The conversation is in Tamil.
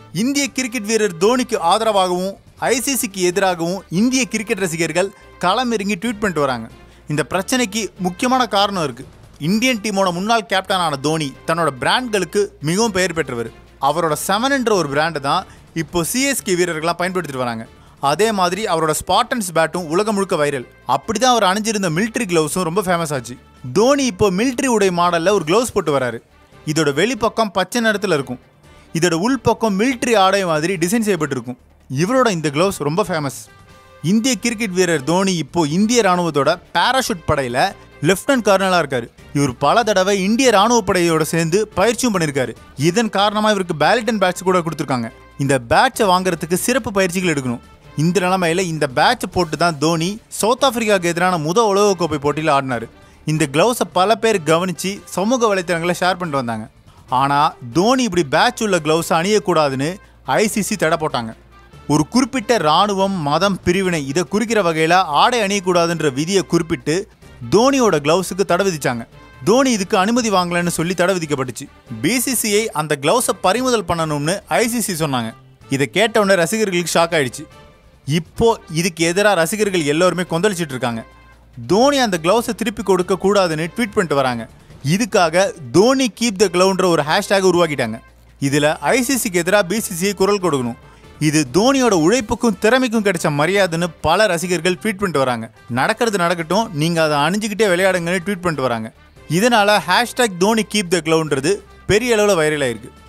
இந்திய கிரிக்கெட் வீரர் தோனிக்கு ஆதரவாகவும் ஐசிசிக்கு எதிராகவும் இந்திய கிரிக்கெட் ரசிகர்கள் களமிறங்கி ட்வீட் பண்ணிட்டு வராங்க இந்த பிரச்சனைக்கு முக்கியமான காரணம் இருக்கு இந்தியன் டீமோட முன்னாள் கேப்டனான தோனி தன்னோட பிராண்ட்களுக்கு மிகவும் பெயர் பெற்றவர் அவரோட செவன் என்ற ஒரு பிராண்டு தான் இப்போ சிஎஸ்கே வீரர்கள்லாம் பயன்படுத்திட்டு வராங்க அதே மாதிரி அவரோட ஸ்பாட்டன்ஸ் பேட்டும் உலகம் முழுக்க வைரல் அப்படி தான் அவர் அணிஞ்சிருந்த மிலிட்ரி க்ளவுஸும் ரொம்ப ஃபேமஸ் ஆச்சு தோனி இப்போ மிலிட்ரி உடை மாடலில் ஒரு க்ளவுஸ் போட்டு வராரு இதோட வெளிப்பக்கம் பச்சை நிறத்தில் இருக்கும் இதோட உள்பக்கம் மிலிட்ரி ஆடை மாதிரி டிசைன் செய்யப்பட்டிருக்கும் இவரோட இந்த க்ளவுஸ் ரொம்ப ஃபேமஸ் இந்திய கிரிக்கெட் வீரர் தோனி இப்போ இந்திய ராணுவத்தோட பாராஷூட் படையில லெப்டினன்ட் கர்னலா இருக்காரு இவர் பல தடவை இந்திய ராணுவ படையோட சேர்ந்து பயிற்சியும் பண்ணியிருக்காரு இதன் காரணமா இவருக்கு பேலட்டன் பேட்ச் கூட கொடுத்துருக்காங்க இந்த பேட்சை வாங்குறதுக்கு சிறப்பு பயிற்சிகள் எடுக்கணும் இந்த நிலைமையில இந்த பேட்ச் போட்டு தான் தோனி சவுத் ஆப்பிரிக்காவுக்கு எதிரான முதல் உலகக்கோப்பை போட்டியில் ஆடினாரு இந்த க்ளவுஸை பல பேர் கவனிச்சு சமூக வலைத்தளங்களை ஷேர் பண்ணிட்டு வந்தாங்க ஆனால் தோனி இப்படி பேட்ச் உள்ள க்ளவுஸை அணியக்கூடாதுன்னு ஐசிசி தடை போட்டாங்க ஒரு குறிப்பிட்ட இராணுவம் மதம் பிரிவினை இதை குறிக்கிற வகையில் ஆடை அணியக்கூடாதுன்ற விதியை குறிப்பிட்டு தோனியோட க்ளவுஸுக்கு தடை விதிச்சாங்க தோனி இதுக்கு அனுமதி வாங்கலைன்னு சொல்லி தடை விதிக்கப்பட்டுச்சு பிசிசிஐ அந்த க்ளவுஸை பறிமுதல் பண்ணணும்னு ஐசிசி சொன்னாங்க இதை கேட்டவுடனே ரசிகர்களுக்கு ஷாக் ஆயிடுச்சு இப்போ இதுக்கு எதிராக ரசிகர்கள் எல்லோருமே கொந்தளிச்சிட்டு இருக்காங்க தோனி அந்த க்ளவுஸை திருப்பி கொடுக்க கூடாதுன்னு ட்வீட் பண்ணிட்டு வராங்க இதுக்காக தோனி கீப் த க்ளவுன்ற ஒரு ஹேஷ்டேக் உருவாக்கிட்டாங்க இதில் ஐசிசிக்கு எதிராக பிசிசிஐ குரல் கொடுக்கணும் இது தோனியோட உழைப்புக்கும் திறமைக்கும் கிடைச்ச மரியாதைன்னு பல ரசிகர்கள் ட்வீட் பண்ணிட்டு வராங்க நடக்கிறது நடக்கட்டும் நீங்கள் அதை அணிஞ்சுக்கிட்டே விளையாடுங்கன்னு ட்வீட் பண்ணிட்டு வராங்க இதனால ஹேஷ்டேக் தோனி கீப் த க்ளவுன்றது பெரிய அளவில் வைரல் ஆயிருக்கு